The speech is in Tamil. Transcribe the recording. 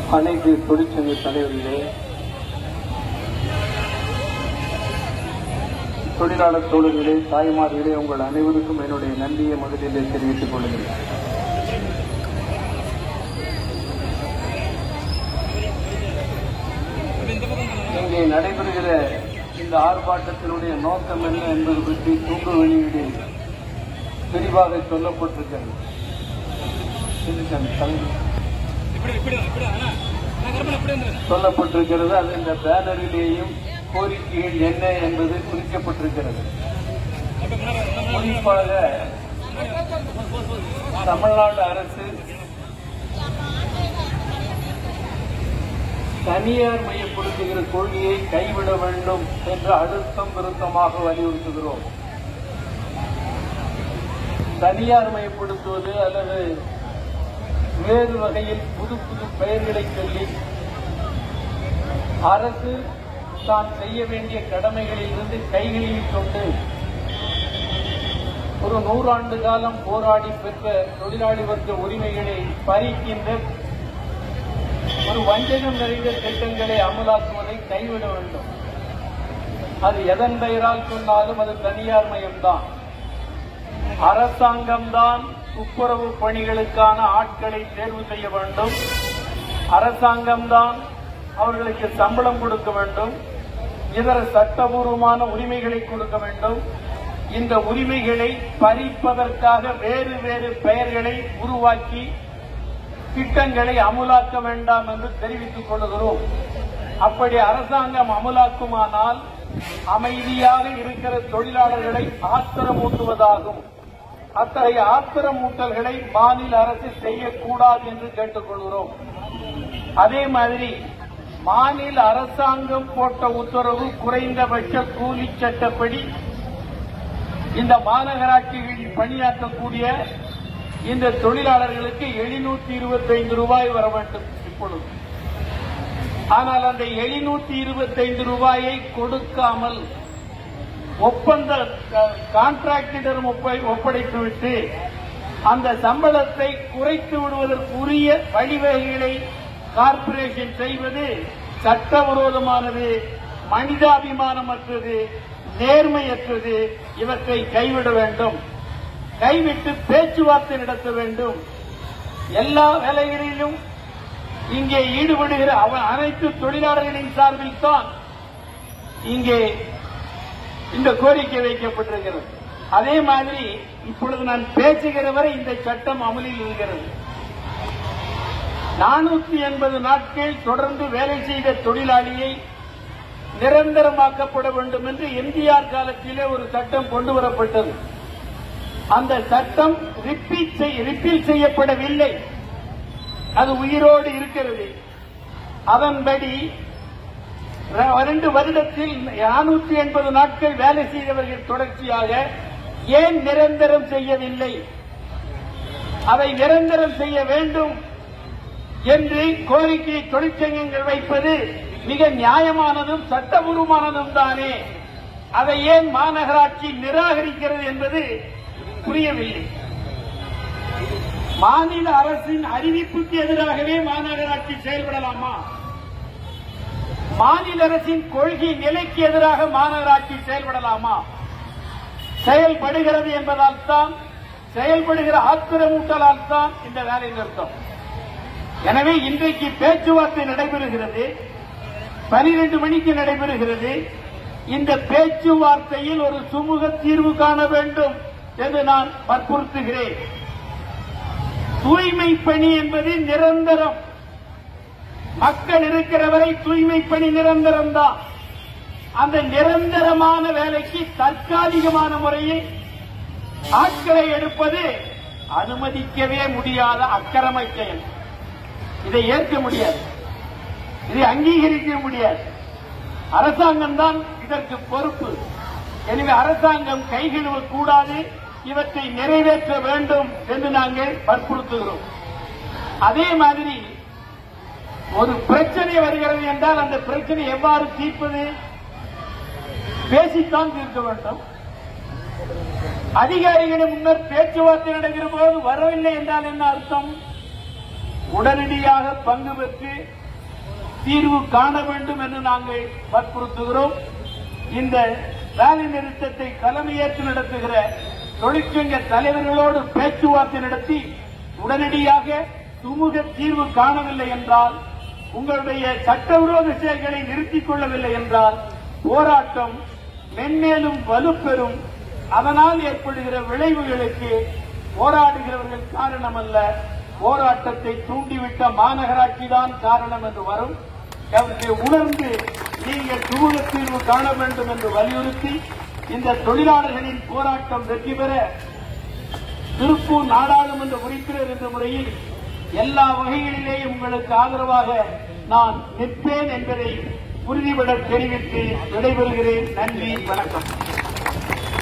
அனைத்து தொழிற்சங்க தலைவர்களே தொழிலாளர் தோழர்களே தாய்மார்களே உங்கள் அனைவருக்கும் என்னுடைய நன்றியை முதலிலே தெரிவித்துக் கொள்கிறேன் இங்கே நடைபெறுகிற இந்த ஆர்ப்பாட்டத்தினுடைய நோக்கம் என்ன என்பது பற்றி தூங்க வெளியீடு விரிவாக சொல்லப்பட்டிருக்கிறது இதுதான் தலைவர். சொல்லப்பட்டிருக்கிறது அது இந்த பேனரிலேயும் கோரிக்கைகள் என்ன என்பது குறிக்கப்பட்டிருக்கிறது குறிப்பாக தமிழ்நாடு அரசு தனியார் மையப்படுத்துகிற கொள்கையை கைவிட வேண்டும் என்று அழுத்தம் திருத்தமாக வலியுறுத்துகிறோம் தனியார் மயப்படுத்துவது அல்லது வேறு வகையில் புது புது பெயர்களை சொல்லி அரசு தான் செய்ய வேண்டிய கடமைகளில் இருந்து கைகளில் கொண்டு ஒரு நூறாண்டு காலம் போராடி பெற்ற தொழிலாளி வர்க்க உரிமைகளை பறிக்கின்ற ஒரு வஞ்சகம் நிறைந்த திட்டங்களை அமலாக்குவதை கைவிட வேண்டும் அது எதன் பெயரால் சொன்னாலும் அது தனியார் மயம்தான் அரசாங்கம்தான் துப்புரவு பணிகளுக்கான ஆட்களை தேர்வு செய்ய வேண்டும் அரசாங்கம்தான் அவர்களுக்கு சம்பளம் கொடுக்க வேண்டும் இதர சட்டபூர்வமான உரிமைகளை கொடுக்க வேண்டும் இந்த உரிமைகளை பறிப்பதற்காக வேறு வேறு பெயர்களை உருவாக்கி திட்டங்களை அமுலாக்க வேண்டாம் என்று தெரிவித்துக் கொள்கிறோம் அப்படி அரசாங்கம் அமுலாக்குமானால் அமைதியாக இருக்கிற தொழிலாளர்களை ஆத்திரமூட்டுவதாகும் அத்தகைய ஆத்திரமூட்டல்களை மாநில அரசு செய்யக்கூடாது என்று கேட்டுக்கொள்கிறோம் அதே மாதிரி மாநில அரசாங்கம் போட்ட உத்தரவு குறைந்தபட்ச கூலி சட்டப்படி இந்த மாநகராட்சிகளில் பணியாற்றக்கூடிய இந்த தொழிலாளர்களுக்கு எழுநூற்றி இருபத்தைந்து ரூபாய் வர வேண்டும் இப்பொழுது ஆனால் அந்த எழுநூற்றி இருபத்தைந்து ரூபாயை கொடுக்காமல் ஒப்பந்த கான்ட்ராக்டிடம் ஒப்படைத்துவிட்டு அந்த சம்பளத்தை குறைத்து விடுவதற்குரிய வழிவகைகளை கார்ப்பரேஷன் செய்வது சட்டவிரோதமானது மனிதாபிமானமற்றது நேர்மையற்றது இவற்றை கைவிட வேண்டும் கைவிட்டு பேச்சுவார்த்தை நடத்த வேண்டும் எல்லா வேலைகளிலும் இங்கே ஈடுபடுகிற அவ- அனைத்து தொழிலாளர்களின் சார்பில் தான் இங்கே இந்த கோரிக்கை வைக்கப்பட்டிருக்கிறது அதே மாதிரி இப்பொழுது நான் பேசுகிற வரை இந்த சட்டம் அமலில் இருக்கிறது நானூத்தி எண்பது நாட்கள் தொடர்ந்து வேலை செய்த தொழிலாளியை நிரந்தரமாக்கப்பட வேண்டும் என்று எம்ஜிஆர் காலத்திலே ஒரு சட்டம் கொண்டு வரப்பட்டது அந்த சட்டம் ரிப்பீட் செய்- ரிப்பீல் செய்யப்படவில்லை அது உயிரோடு இருக்கிறது அதன்படி ர- இரண்டு வருடத்தில் நானூற்றி எண்பது நாட்கள் வேலை செய்தவர்கள் தொடர்ச்சியாக ஏன் நிரந்தரம் செய்யவில்லை அதை நிரந்தரம் செய்ய வேண்டும் என்று கோரிக்கை தொழிற்சங்கங்கள் வைப்பது மிக நியாயமானதும் சட்டபூர்வமானதும் தானே அதை ஏன் மாநகராட்சி நிராகரிக்கிறது என்பது புரியவில்லை மாநில அரசின் அறிவிப்புக்கு எதிராகவே மாநகராட்சி செயல்படலாமா மாநில அரசின் கொள்கை நிலைக்கு எதிராக மாநகராட்சி செயல்படலாமா செயல்படுகிறது என்பதால் தான் செயல்படுகிற ஆத்திரமூட்டலால் தான் இந்த வேலை நிறுத்தம் எனவே இன்றைக்கு பேச்சுவார்த்தை நடைபெறுகிறது பனிரெண்டு மணிக்கு நடைபெறுகிறது இந்த பேச்சுவார்த்தையில் ஒரு சுமூக தீர்வு காண வேண்டும் என்று நான் வற்புறுத்துகிறேன் தூய்மை பணி என்பது நிரந்தரம் மக்கள் இருக்கிற வரை தூய்மை பணி நிரந்தரம் தான் அந்த நிரந்தரமான வேலைக்கு தற்காலிகமான முறையில் ஆட்களை எடுப்பது அனுமதிக்கவே முடியாத அக்கிரம செயல் இதை ஏற்க முடியாது இதை அங்கீகரிக்க முடியாது அரசாங்கம் தான் இதற்கு பொறுப்பு எனவே அரசாங்கம் கைகழுவ கூடாது இவற்றை நிறைவேற்ற வேண்டும் என்று நாங்கள் வற்புறுத்துகிறோம் அதே மாதிரி ஒரு பிரச்சனை வருகிறது என்றால் அந்த பிரச்சனை எவ்வாறு தீர்ப்பது பேசித்தான் தீர்க்க வேண்டும் அதிகாரிகளிடம் முன்னர் பேச்சுவார்த்தை நடக்கிற போது வரவில்லை என்றால் என்ன அர்த்தம் உடனடியாக பங்கு பெற்று தீர்வு காண வேண்டும் என்று நாங்கள் வற்புறுத்துகிறோம் இந்த வேலை நிறுத்தத்தை தலைமையேற்று நடத்துகிற தொழிற்சங்க தலைவர்களோடு பேச்சுவார்த்தை நடத்தி உடனடியாக சுமூக தீர்வு காணவில்லை என்றால் உங்களுடைய சட்டவிரோத செயல்களை நிறுத்திக் கொள்ளவில்லை என்றால் போராட்டம் மென்மேலும் வலுப்பெறும் அதனால் ஏற்படுகிற விளைவுகளுக்கு போராடுகிறவர்கள் காரணம் அல்ல போராட்டத்தை தூண்டிவிட்ட மாநகராட்சி தான் காரணம் என்று வரும் அவற்றை உணர்ந்து நீங்கள் சுமூக தீர்வு காண வேண்டும் என்று வலியுறுத்தி இந்த தொழிலாளர்களின் போராட்டம் வெற்றி பெற திருப்பூர் நாடாளுமன்ற உறுப்பினர் என்ற முறையில் எல்லா வகைகளிலேயும் உங்களுக்கு ஆதரவாக நான் நிற்பேன் என்பதை உறுதிபட தெரிவித்து விடைபெறுகிறேன் நன்றி வணக்கம்